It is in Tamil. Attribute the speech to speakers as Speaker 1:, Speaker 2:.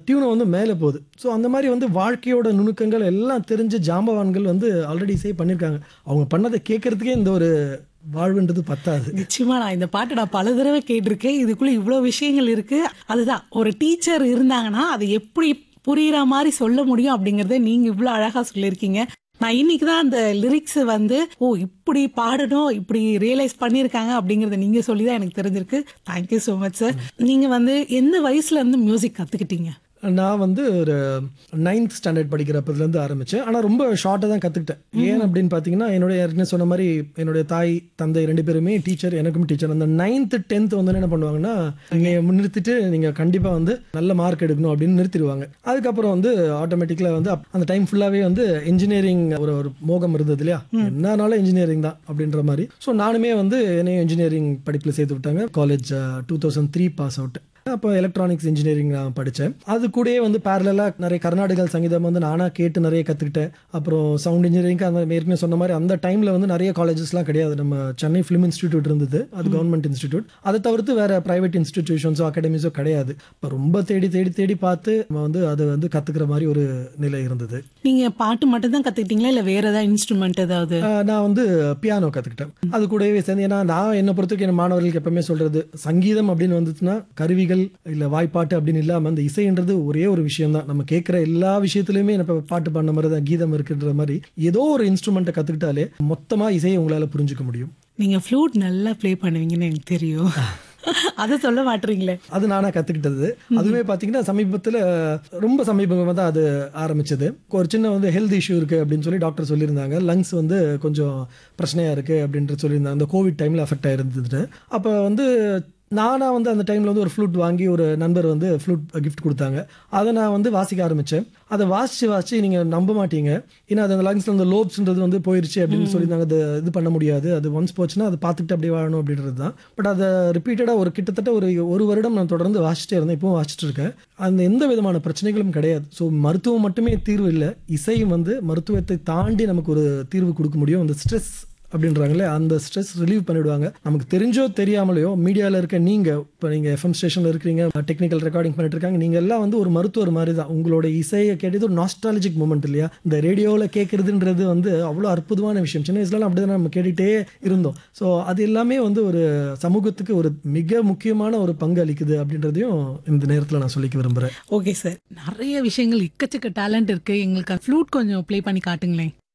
Speaker 1: டியூனை வந்து மேலே போகுது ஸோ அந்த மாதிரி வந்து வாழ்க்கையோட நுணுக்கங்கள் எல்லாம் தெரிஞ்ச ஜாம்பவான்கள் வந்து ஆல்ரெடி இசை பண்ணியிருக்காங்க அவங்க பண்ணதை கேட்கறதுக்கே இந்த ஒரு வாழ்வுன்றது பத்தாது
Speaker 2: நிச்சயமா நான் இந்த பாட்டை நான் பல தடவை கேட்டிருக்கேன் இதுக்குள்ள இவ்வளோ விஷயங்கள் இருக்கு அதுதான் ஒரு டீச்சர் இருந்தாங்கன்னா அதை எப்படி புரியுற மாதிரி சொல்ல முடியும் அப்படிங்கறத நீங்க இவ்வளோ அழகா சொல்லியிருக்கீங்க நான் இன்னைக்கு தான் அந்த லிரிக்ஸ் வந்து ஓ இப்படி பாடணும் இப்படி ரியலைஸ் பண்ணியிருக்காங்க அப்படிங்கறத நீங்க சொல்லி தான் எனக்கு தெரிஞ்சிருக்கு தேங்க்யூ ஸோ மச் சார் நீங்க வந்து எந்த வயசுல இருந்து மியூசிக் கத்துக்கிட்டீங்க
Speaker 1: நான் வந்து ஒரு நைன்த் ஸ்டாண்டர்ட் படிக்கிறப்பதுலேருந்து ஆரம்பித்தேன் ஆனால் ரொம்ப ஷார்ட்டாக தான் கற்றுக்கிட்டேன் ஏன் அப்படின்னு பார்த்தீங்கன்னா என்னுடைய ஏற்கனவே சொன்ன மாதிரி என்னுடைய தாய் தந்தை ரெண்டு பேருமே டீச்சர் எனக்கும் டீச்சர் அந்த நைன்த்து டென்த் வந்து என்ன பண்ணுவாங்கன்னா நீங்கள் நிறுத்திட்டு நீங்கள் கண்டிப்பாக வந்து நல்ல மார்க் எடுக்கணும் அப்படின்னு நிறுத்திடுவாங்க அதுக்கப்புறம் வந்து ஆட்டோமேட்டிக்கலாக வந்து அப்- அந்த டைம் ஃபுல்லாகவே வந்து இன்ஜினியரிங் ஒரு ஒரு மோகம் இருந்தது இல்லையா என்னனாலும் இன்ஜினியரிங் தான் அப்படின்ற மாதிரி ஸோ நானுமே வந்து என்னையும் இன்ஜினியரிங் படிப்பில் சேர்த்து விட்டாங்க college two thousand three pass out அப்போ எலக்ட்ரானிக்ஸ் இன்ஜினியரிங் நான் படித்தேன் அது கூடயே வந்து பேரலாக நிறைய கர்நாடகல் சங்கீதம் வந்து நானாக கேட்டு நிறைய கற்றுக்கிட்டேன் அப்புறம் சவுண்ட் இன்ஜினியரிங் அந்த ஏற்கனவே சொன்ன மாதிரி அந்த டைமில் வந்து நிறைய காலேஜஸ்லாம் கிடையாது நம்ம சென்னை ஃபிலிம் இன்ஸ்டிடியூட் இருந்தது அது கவர்மெண்ட் இன்ஸ்டிடியூட் அதை தவிர்த்து வேறு ப்ரைவேட் இன்ஸ்டிடியூஷன்ஸோ அகாடமிஸோ கிடையாது இப்போ ரொம்ப தேடி தேடி தேடி பார்த்து நம்ம வந்து அதை வந்து கற்றுக்கிற மாதிரி ஒரு நிலை இருந்தது
Speaker 2: நீங்க பாட்டு மட்டும் தான் கத்துக்கிட்டீங்களா இல்ல வேற ஏதாவது இன்ஸ்ட்ருமெண்ட் ஏதாவது
Speaker 1: ஆஹ் நான் வந்து பியானோ கற்றுக்கிட்டேன் அது கூடவே சேர்ந்து ஏன்னா நான் என்னை பொறுத்தவரைக்கும் என் மாணவர்களுக்கு எப்பவுமே சொல்றது சங்கீதம் அப்படின்னு வந்துச்சுன்னா கருவிகள் இல்லை வாய்ப்பாட்டு அப்படின்னு இல்லாமல் அந்த இசைன்றது ஒரே ஒரு விஷயம் தான் நம்ம கேட்குற எல்லா விஷயத்துலையுமே இப்போ பாட்டு பண்ண மாதிரி தான் கீதம் இருக்குன்ற மாதிரி ஏதோ ஒரு இன்ஸ்ட்ருமெண்ட்டை கற்றுக்கிட்டாலே மொத்தமாக இசையை உங்களால் புரிஞ்சுக்க முடியும்
Speaker 2: நீங்க ஃப்ளூட் நல்லா ப்ளே பண்ணுவீங்கன்னு எனக்கு தெரியும் அதை சொல்ல மாட்டீங்களே
Speaker 1: அது நானாக கற்றுக்கிட்டது அதுவுமே பார்த்தீங்கன்னா சமீபத்தில் ரொம்ப சமீபமாக தான் அது ஆரம்பிச்சது ஒரு சின்ன வந்து ஹெல்த் இஷ்யூ இருக்குது அப்படின்னு சொல்லி டாக்டர் சொல்லியிருந்தாங்க லங்ஸ் வந்து கொஞ்சம் பிரச்சனையாக இருக்குது அப்படின்ட்டு சொல்லியிருந்தாங்க அந்த கோவிட் டைமில் அஃபெக்ட் ஆயிருந்தது அப்போ வந்து நானாக வந்து அந்த டைமில் வந்து ஒரு ஃப்ளூட் வாங்கி ஒரு நண்பர் வந்து ஃப்ளூட் கிஃப்ட் கொடுத்தாங்க அதை நான் வந்து வாசிக்க ஆரம்பித்தேன் அதை வாசித்து வாசித்து நீங்கள் நம்ப மாட்டீங்க ஏன்னா அது அந்த லங்ஸில் அந்த லோப்ஸ்ன்றது வந்து போயிருச்சு அப்படின்னு சொல்லியிருந்தாங்க அது இது பண்ண முடியாது அது ஒன்ஸ் போச்சுன்னா அதை பார்த்துட்டு அப்படியே வாழணும் அப்படின்றது தான் பட் அதை ரிப்பீட்டடாக ஒரு கிட்டத்தட்ட ஒரு ஒரு வருடம் நான் தொடர்ந்து வாசிச்சிட்டே இருந்தேன் இப்போவும் வாசிச்சுட்டு இருக்கேன் அந்த எந்த விதமான பிரச்சனைகளும் கிடையாது ஸோ மருத்துவம் மட்டுமே தீர்வு இல்லை இசையும் வந்து மருத்துவத்தை தாண்டி நமக்கு ஒரு தீர்வு கொடுக்க முடியும் அந்த ஸ்ட்ரெஸ் அப்படின்றாங்களே அந்த ஸ்ட்ரெஸ் ரிலீவ் பண்ணிடுவாங்க நமக்கு தெரிஞ்சோ தெரியாமலையோ மீடியாவில் இருக்க நீங்கள் இப்போ நீங்கள் எஃப்எம் ஸ்டேஷனில் இருக்கிறீங்க டெக்னிக்கல் ரெக்கார்டிங் பண்ணிட்டு இருக்காங்க நீங்கள் எல்லாம் வந்து ஒரு மருத்துவர் மாதிரி தான் உங்களோட இசையை கேட்டது ஒரு நாஸ்டாலஜிக் மூமெண்ட் இல்லையா இந்த ரேடியோவில் கேட்குறதுன்றது வந்து அவ்வளோ அற்புதமான விஷயம் சின்ன வயசுலலாம் அப்படி நம்ம கேட்டுகிட்டே இருந்தோம் ஸோ அது எல்லாமே வந்து ஒரு சமூகத்துக்கு ஒரு மிக முக்கியமான ஒரு பங்கு அளிக்குது அப்படின்றதையும் இந்த நேரத்தில் நான் சொல்லிக்க விரும்புகிறேன்
Speaker 2: ஓகே சார் நிறைய விஷயங்கள் இக்கச்சக்க டேலண்ட் இருக்கு எங்களுக்கு ஃப்ளூட் கொஞ்சம் ப்ளே பண்ணி காட்டுங்களேன்